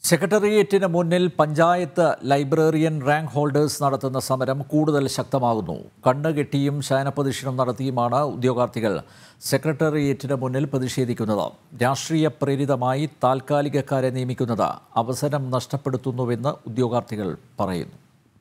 സെക്രട്ടേറിയറ്റിന് മുന്നിൽ panchayat librarian rank holders നടത്തുന്ന സമരം കൂടുതൽ ശക്തമാകുന്നു കണ്ണുകെട്ടിയും ശയനപ്രദക്ഷിണം നടത്തിയുമാണ് ഉദ്യോഗാർത്ഥികൾ സെക്രട്ടേറിയറ്റിന് മുന്നിൽ പ്രതിഷേധിക്കുന്നത് രാഷ്ട്രീയ പ്രേരിതമായി താൽക്കാലികക്കാരെ നിയമിക്കുന്നത് അവസരം നഷ്ടപ്പെടുത്തുന്നുവെന്ന് ഉദ്യോഗാർത്ഥികൾ പറയുന്നു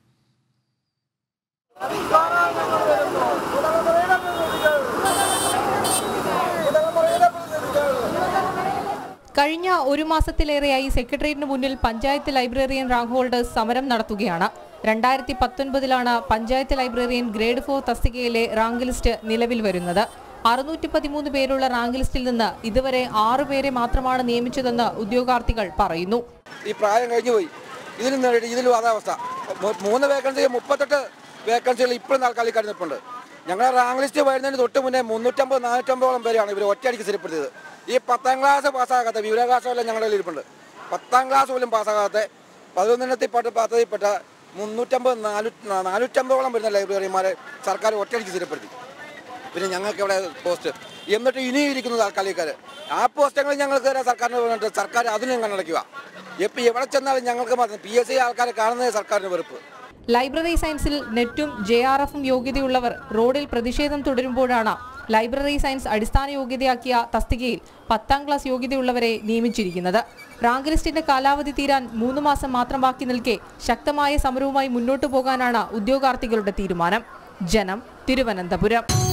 കഴിഞ്ഞ ഒരു മാസത്തിലേറെയായി സെക്രട്ടേറിയറ്റിന് മുന്നിൽ പഞ്ചായത്ത് ലൈബ്രറിയൻ റാങ്ക് ഹോൾഡേഴ്സ് സമരം നടത്തുകയാണ് രണ്ടായിരത്തി പത്തൊൻപതിലാണ് പഞ്ചായത്ത് ലൈബ്രറിയൻ ഗ്രേഡ് ഫോർ തസ്തികയിലെ റാങ്ക് ലിസ്റ്റ് നിലവിൽ വരുന്നത് അറുന്നൂറ്റി പതിമൂന്ന് പേരുള്ള റാങ്ക് ലിസ്റ്റിൽ നിന്ന് ഇതുവരെ ആറു പേരെ മാത്രമാണ് നിയമിച്ചതെന്ന് ഉദ്യോഗാർത്ഥികൾ പറയുന്നു ഈ പ്രായം കഴിഞ്ഞു പോയി ഇതിലും നേരിട്ട് ഇതിലും അതാവസ്ഥ മൂ- മൂന്ന് വേക്കൻസി മുപ്പത്തെട്ട് വേക്കൻസികൾ ഇപ്പോഴും താൽക്കാലിക നിൽപ്പുണ്ട് ഞങ്ങളുടെ റാങ്ക് ലിസ്റ്റ് വരുന്നതിന് തൊട്ട് മുന്നേ മുന്നൂറ്റമ്പത് നാനൂറ്റമ്പതോളം പേരാണ് ഇവർ ഒറ്റയടിക്ക് സ്ഥിരപ്പെടുത്തിയത് ഈ പത്താം ക്ലാസ് പാസ്സാകാത്ത വിവരാവകാശമെല്ലാം ഞങ്ങളുടെ കയ്യിൽ ഇരിപ്പുണ്ട് പത്താം ക്ലാസ് പോലും പാസ്സാകാത്ത പതിനൊന്നിനത്തിൽ പെട്ട പദ്ധതിപ്പെട്ട മുന്നൂറ്റമ്പത് നാനൂ നാനൂറ്റമ്പതോളം വരുന്ന ലൈബ്രറിമാരെ സർക്കാർ ഒറ്റയടിക്ക് സ്ഥിരപ്പെടുത്തി പിന്നെ ഞങ്ങൾക്ക് ഇവിടെ പോസ്റ്റ് എന്നിട്ട് ഇനിയും ഇരിക്കുന്നത് താൽക്കാലികക്കാർ ആ പോസ്റ്റങ്ങൾ ഞങ്ങൾക്ക് തരാൻ സർക്കാരിന് പറഞ്ഞിട്ട് സർക്കാർ അതിനും കണ്ണടയ്ക്കുക എപ്പോൾ എവിടെ ചെന്നാലും ഞങ്ങൾക്ക് മാത്രം പി എസ് സി ആൾക്കാരെ കാണുന്നത് സർക്കാരിന് വെറുപ്പ് ലൈബ്രറി സയൻസിൽ നെറ്റും ജെ ആർ എഫും യോഗ്യതയുള്ളവർ റോഡിൽ പ്രതിഷേധം തുടരുമ്പോഴാണ് ലൈബ്രറി സയൻസ് അടിസ്ഥാന യോഗ്യതയാക്കിയ തസ്തികയിൽ പത്താം ക്ലാസ് യോഗ്യതയുള്ളവരെ നിയമിച്ചിരിക്കുന്നത് റാങ്ക് ലിസ്റ്റിന്റെ കാലാവധി തീരാൻ മൂന്ന് മാസം മാത്രം ബാക്കി നിൽക്കെ ശക്തമായ സമരവുമായി മുന്നോട്ടു പോകാനാണ് ഉദ്യോഗാർത്ഥികളുടെ തീരുമാനം ജനം തിരുവനന്തപുരം